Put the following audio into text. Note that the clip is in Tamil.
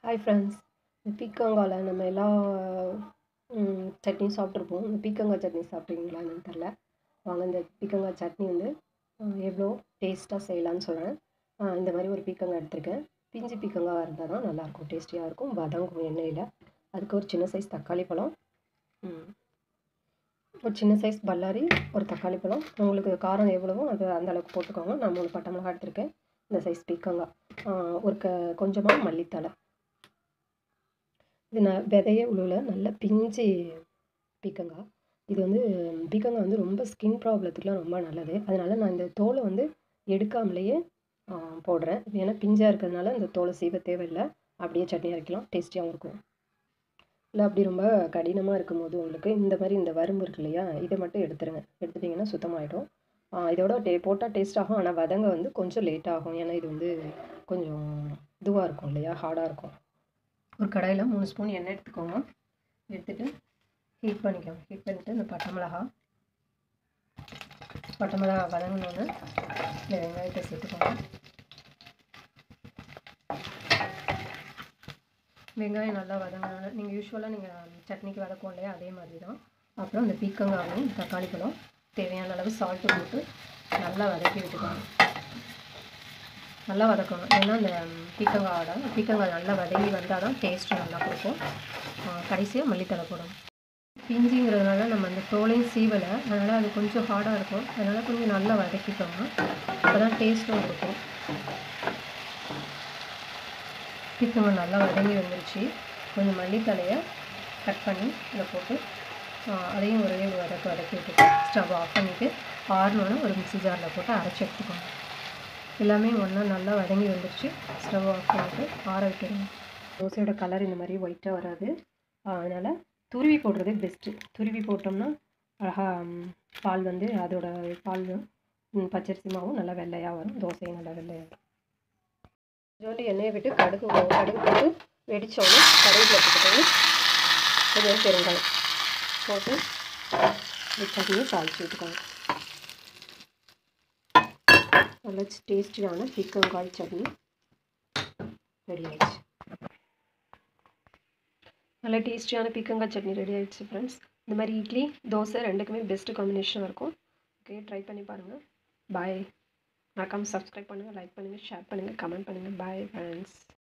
ஹாய் ஃப்ரெண்ட்ஸ் இந்த பீக்கங்காயில் நம்ம எல்லா ம், சட்னியும் சாப்பிட்ருப்போம் இந்த பீக்கங்காய் சட்னி சாப்பிட்ருக்கீங்களா என்னன்னு தெரில வாங்க இந்த பீக்கங்காய் சட்னி வந்து அஹ், எவ்வளோ டேஸ்ட்டாக செய்யலாம்னு சொல்கிறேன் இந்த மாதிரி ஒரு பீக்கங்காய் எடுத்திருக்கேன் பிஞ்சு பீக்கங்காய் இருந்தால் தான் நல்லாயிருக்கும் டேஸ்டியாக இருக்கும் வதங்கும் எண்ணெயில் அதுக்கு ஒரு சின்ன சைஸ் தக்காளி பழம் ம், ஒரு சின்ன சைஸ் பல்லாரி ஒரு தக்காளி பழம் உங்களுக்கு காரம் எவ்வளவோ அது அந்த அளவுக்கு போட்டுக்கோங்க நான் மூணு பட்டை மிளகாய் எடுத்திருக்கேன் இந்த சைஸ் பீக்கங்காய் ஆஹ் ஒரு க கொஞ்சமாக மல்லித்தழை இது நான் விதைய உழுவுல நல்ல பிஞ்சு பீக்கங்காய் இது வந்து பீக்கங்காய் வந்து ரொம்ப ஸ்கின் ப்ராப்ளத்துக்குலாம் ரொம்ப நல்லது அதனால நான் இந்த தோலை வந்து எடுக்காமலேயே ஆஹ் போடுறேன் ஏன்னா பிஞ்சாக இருக்கிறதுனால இந்த தோலை சீவ தேவையில்லை அப்படியே சட்னி அரைக்கலாம் டேஸ்டியாகவும் இருக்கும் இல்லை அப்படி ரொம்ப கடினமாக இருக்கும்போது உங்களுக்கு இந்த மாதிரி இந்த வறும்பு இருக்கு இல்லையா இதை மட்டும் எடுத்துருங்க எடுத்துட்டிங்கன்னா சுத்தமாயிடும் ஆஹ் இதோட டே போட்டால் டேஸ்ட் ஆகும் ஆனால் வதங்க வந்து கொஞ்சம் லேட் ஆகும் ஏன்னா இது வந்து கொஞ்சம் இதுவாக இருக்கும் இல்லையா ஹார்டாக இருக்கும் ஒரு கடாயில் மூணு ஸ்பூன் எண்ணெய் எடுத்துக்கோங்க எடுத்துட்டு ஹீட் பண்ணிக்கோங்க ஹீட் பண்ணிவிட்டு இந்த பட்டை மிளகா பட்டை மிளகா வதங்கினோன்னு இந்த வெங்காயத்தை சேர்த்துக்கோங்க வெங்காயம் நல்லா வதங்கினோன்னு நீங்கள் யூஸ்வலாக நீங்கள் சட்னிக்கு வதக்கும் இல்லையா அதே மாதிரி தான் அப்புறம் இந்த பீக்கங்காயும் தக்காளி பழம் தேவையான அளவு சால்ட்டு போட்டு நல்லா வதக்கி விட்டுக்கோங்க நல்லா வதக்கணும் ஏன்னா இந்த பீக்கங்காயோட பீக்கங்காய் நல்லா வதங்கி வந்தால் தான் டேஸ்ட்டு நல்லா கொடுக்கும் கடைசியாக மல்லித்தலை போடணும் பிஞ்சிங்கிறதுனால நம்ம அந்த தோலையும் சீவலை அதனால் அது கொஞ்சம் ஹார்டாக இருக்கும் அதனால் கொஞ்சம் நல்லா வதக்கிக்கோங்க அப்போ தான் டேஸ்ட்டும் கொடுக்கும் பீக்கங்காய் நல்லா வதங்கி வந்துருச்சு கொஞ்சம் மல்லித்தலையை கட் பண்ணி இதில் போட்டு ஆஹ் அதையும் ஒரே ஒரு வதக்கு வதக்கி விட்டுட்டு ஸ்டவ் ஆஃப் பண்ணிவிட்டு ஆறுனோன்னு ஒரு மிக்ஸி ஜாரில் போட்டு அரைச்சி எடுத்துக்கோங்க எல்லாமே ஒன்றா நல்லா வதங்கி வந்துருச்சு ஸ்டவ் ஆஃப் பண்ணிவிட்டு ஆற விட்டுருங்க தோசையோட கலர் இந்த மாதிரி ஒயிட்டாக வராது அதனால் துருவி போடுறது பெஸ்ட்டு துருவி போட்டோம்னா அழகாக பால் வந்து அதோட பால் ம், பச்சரிசி மாவும் நல்லா வெள்ளையாக வரும் தோசையும் நல்லா வெள்ளையாக வரும் கொஞ்சோண்டு எண்ணெயை விட்டு கடுகு கடுகு போட்டு வெடித்தோடனே கருவேப்பிலை போட்டுக்கோங்க கொஞ்சம் பெருங்காயம் போட்டு இந்த சட்னியை தாளிச்சு விட்டுக்கோங்க நல்ல டேஸ்டியான பீக்கங்காய் சட்னி ரெடி ஆயிடுச்சு நல்ல டேஸ்டியான பீக்கங்காய் சட்னி ரெடி ஆயிடுச்சு ஃப்ரெண்ட்ஸ் இந்த மாதிரி இட்லி தோசை ரெண்டுக்குமே பெஸ்ட்டு காம்பினேஷனாக இருக்கும் ஓகே ட்ரை பண்ணி பாருங்கள் பாய் மறக்காமல் சப்ஸ்கிரைப் பண்ணுங்கள் லைக் பண்ணுங்கள் ஷேர் பண்ணுங்கள் கமெண்ட் பண்ணுங்கள் பாய் ஃப்ரெண்ட்ஸ்